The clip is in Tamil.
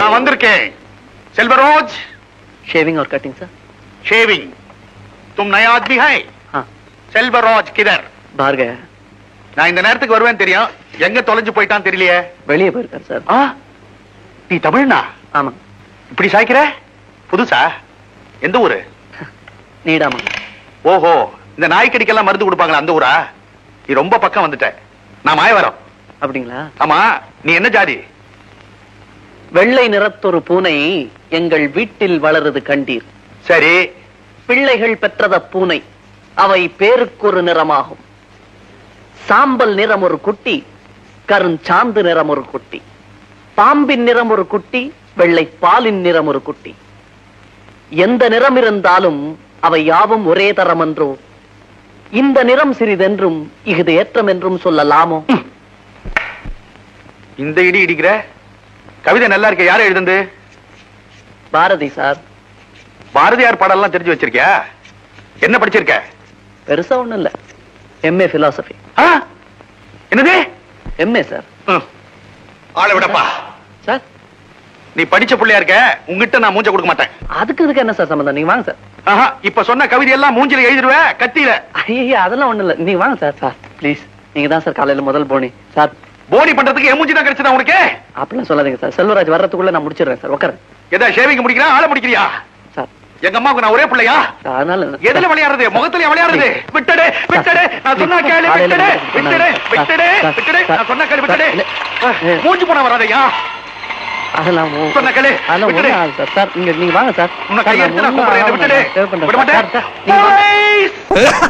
நான் வந்திருக்கேன் செல்வராஜ் शेविंग और कटिंग सर शेविंग तुम नया आदमी है हाँ செல்வராஜ் கிதர் बाहर गया है நான் இந்த நேரத்துக்கு வருவேன் தெரியும் எங்க தொலைஞ்சு போயிட்டான் தெரியலையே வெளியே போயிருக்காரு சார் ஆ நீ தமிழ்னா ஆமா இப்படி சாய்க்கிற புதுசா எந்த ஊரு நீடாமா ஓஹோ இந்த நாய்க்கடிக்கெல்லாம் மருந்து கொடுப்பாங்களா அந்த ஊரா நீ ரொம்ப பக்கம் வந்துட்ட நான் மாயவரம் அப்படிங்களா ஆமா நீ என்ன ஜாதி வெள்ளை நிறத்தொரு பூனை எங்கள் வீட்டில் வளருது கண்டீர் சரி பிள்ளைகள் பெற்றத பூனை அவை பேருக்கொரு நிறமாகும் சாம்பல் நிறம் ஒரு குட்டி கருஞ்சாந்து நிறம் ஒரு குட்டி பாம்பின் நிறம் ஒரு குட்டி வெள்ளை பாலின் நிறம் ஒரு குட்டி எந்த நிறம் இருந்தாலும் அவை யாவும் ஒரே தரம் என்றோ இந்த நிறம் சிறிதென்றும் இஃது ஏற்றம் என்றும் சொல்லலாமோ இந்த இடி இடிக்கிற கவிதை நல்லா இருக்க யாரு எழுதுந்து பாரதி சார் பாரதியார் பாடல்லாம் தெரிஞ்சு வச்சிருக்கியா என்ன படிச்சிருக்க பெருசா ஒண்ணும் இல்ல எம்ஏ பிலாசபி ஆ? என்னது எம்ஏ சார் ம். ஆளை விடப்பா சார் நீ படிச்ச பிள்ளையா இருக்க உங்ககிட்ட நான் மூஞ்ச கொடுக்க மாட்டேன் அதுக்கு இதுக்கு என்ன சார் சம்பந்தம் நீங்க வாங்க சார் ஆஹா, இப்ப சொன்ன கவிதை எல்லாம் மூஞ்சில எழுதிடுவ கத்தியில ஐயா அதெல்லாம் ஒண்ணும் இல்ல நீங்க வாங்க சார் சார் ப்ளீஸ் நீங்க தான் சார் காலையில முதல் போனி சார் போனி பண்றதுக்கு என் மூஞ்சி தான் கிடைச்சதா உனக்கு அப்படிலாம் சொல்லாதீங்க சார் செல்வராஜ் வர்றதுக்குள்ள நான் முடிச்சிடுறேன் சார் உட்காருங்க எதா ஷேவிங் முடிக்கிறா ஆளை முடிக்கிறியா சார் எங்க அம்மாவுக்கு நான் ஒரே பிள்ளையா அதனால எதுல விளையாடுறது முகத்துல விளையாடுறது விட்டடு விட்டடு நான் சொன்னா கேளு விட்டடு விட்டடு விட்டடு விட்டடு நான் சொன்னா கேளு விட்டடு மூஞ்சி போன வராதையா அதெல்லாம் ஒ- சொன்ன கேளு, அதெல்லாம் விட்டுடு. ஒண்ணும் ஆகாது சார் சார் நீங்க நீங்க வாங்க சார் உன்னை சார், கையெடுத்து நான் ஒண்ணும் கூப்பிடுறேன் ஆகாது. விட்டுடு தேவைப்படாது. விட சார், மாட்டேன் சார், நீங்க வாங்க. Boys!